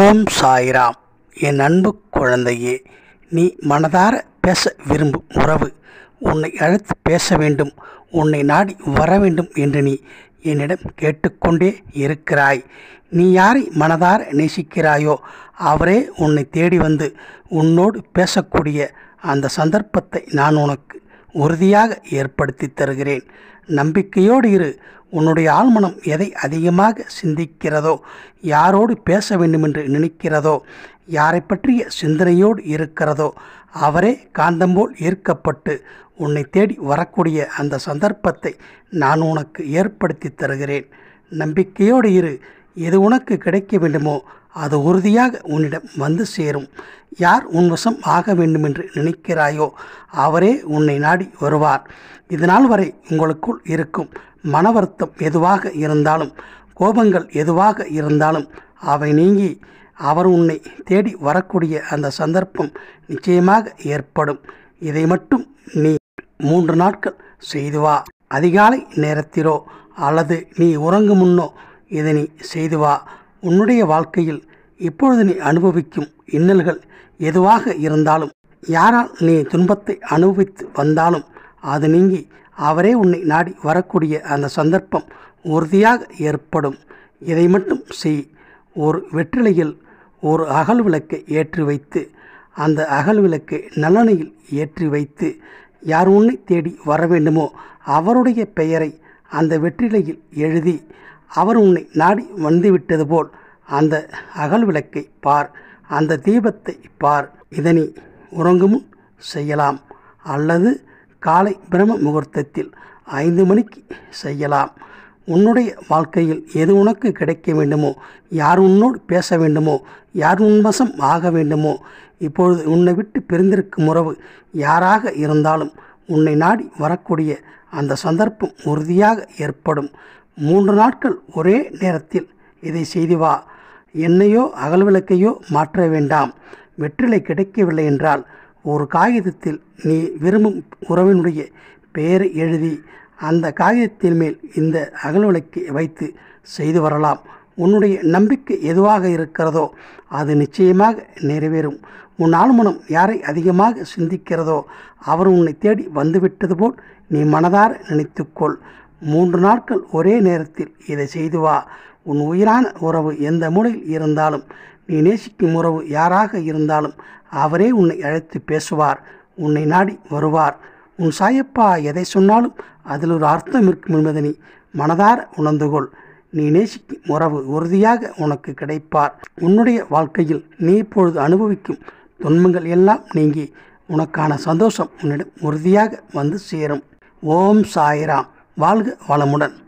ஓம் சாய்ராம் என் அன்பு குழந்தையே நீ மனதார பேச விரும்பும் உறவு உன்னை அழைத்து பேச வேண்டும் உன்னை நாடி வர வேண்டும் என்று நீ என்னிடம் கேட்டுக்கொண்டே இருக்கிறாய் நீ யாரை மனதார நேசிக்கிறாயோ அவரே உன்னை தேடி வந்து உன்னோடு பேசக்கூடிய அந்த சந்தர்ப்பத்தை நான் உனக்கு உறுதியாக ஏற்படுத்தி தருகிறேன் நம்பிக்கையோடு இரு உன்னுடைய ஆழ்மனம் எதை அதிகமாக சிந்திக்கிறதோ யாரோடு பேச வேண்டுமென்று நினைக்கிறதோ யாரை பற்றிய சிந்தனையோடு இருக்கிறதோ அவரே காந்தம்போல் ஈர்க்கப்பட்டு உன்னை தேடி வரக்கூடிய அந்த சந்தர்ப்பத்தை நான் உனக்கு ஏற்படுத்தி தருகிறேன் நம்பிக்கையோடு இரு எது உனக்கு கிடைக்க வேண்டுமோ அது உறுதியாக உன்னிடம் வந்து சேரும் யார் உன் வசம் ஆக வேண்டுமென்று நினைக்கிறாயோ அவரே உன்னை நாடி வருவார் இதனால் வரை உங்களுக்குள் இருக்கும் மன வருத்தம் எதுவாக இருந்தாலும் கோபங்கள் எதுவாக இருந்தாலும் அவை நீங்கி அவர் உன்னை தேடி வரக்கூடிய அந்த சந்தர்ப்பம் நிச்சயமாக ஏற்படும் இதை மட்டும் நீ மூன்று நாட்கள் செய்து வா அதிகாலை நேரத்திலோ அல்லது நீ உறங்கும் முன்னோ இதை நீ செய்து வா உன்னுடைய வாழ்க்கையில் இப்பொழுது நீ அனுபவிக்கும் இன்னல்கள் எதுவாக இருந்தாலும் யாரால் நீ துன்பத்தை அனுபவித்து வந்தாலும் அது நீங்கி அவரே உன்னை நாடி வரக்கூடிய அந்த சந்தர்ப்பம் உறுதியாக ஏற்படும் இதை மட்டும் செய் ஒரு வெற்றிலையில் ஒரு அகல் விளக்கை ஏற்றி வைத்து அந்த அகல் விளக்கை நல்லெண்ணெயில் ஏற்றி வைத்து யார் உன்னை தேடி வர வேண்டுமோ அவருடைய பெயரை அந்த வெற்றிலையில் எழுதி அவர் உன்னை நாடி வந்துவிட்டது போல் அந்த அகல் விளக்கை பார் அந்த தீபத்தை பார் இதனை உறங்கும் முன் செய்யலாம் அல்லது காலை பிரம்ம முகூர்த்தத்தில் ஐந்து மணிக்கு செய்யலாம் உன்னுடைய வாழ்க்கையில் எது உனக்கு கிடைக்க வேண்டுமோ யார் உன்னோடு பேச வேண்டுமோ யார் உன்வசம் ஆக வேண்டுமோ இப்பொழுது உன்னை விட்டு பிரிந்திருக்கும் உறவு யாராக இருந்தாலும் உன்னை நாடி வரக்கூடிய அந்த சந்தர்ப்பம் உறுதியாக ஏற்படும் மூன்று நாட்கள் ஒரே நேரத்தில் இதை செய்து வா என்னையோ அகல் விளக்கையோ மாற்ற வேண்டாம் வெற்றிலை கிடைக்கவில்லை என்றால் ஒரு காகிதத்தில் நீ விரும்பும் உறவினுடைய பெயரை எழுதி அந்த காகிதத்தின் மேல் இந்த அகல் விளக்கை வைத்து செய்து வரலாம் உன்னுடைய நம்பிக்கை எதுவாக இருக்கிறதோ அது நிச்சயமாக நிறைவேறும் உன் ஆழ்மனம் யாரை அதிகமாக சிந்திக்கிறதோ அவர் உன்னை தேடி வந்துவிட்டது போல் நீ மனதார நினைத்துக்கொள் மூன்று நாட்கள் ஒரே நேரத்தில் இதை செய்து வா உன் உயிரான உறவு எந்த மூலையில் இருந்தாலும் நீ நேசிக்கும் உறவு யாராக இருந்தாலும் அவரே உன்னை அழைத்து பேசுவார் உன்னை நாடி வருவார் உன் சாயப்பா எதை சொன்னாலும் அதில் ஒரு அர்த்தம் இருக்கும் என்பதை நீ மனதார உணர்ந்து கொள் நீ நேசிக்கும் உறவு உறுதியாக உனக்கு கிடைப்பார் உன்னுடைய வாழ்க்கையில் நீ இப்பொழுது அனுபவிக்கும் துன்பங்கள் எல்லாம் நீங்கி உனக்கான சந்தோஷம் உன்னிடம் உறுதியாக வந்து சேரும் ஓம் சாய்ராம் வாழ்க வளமுடன்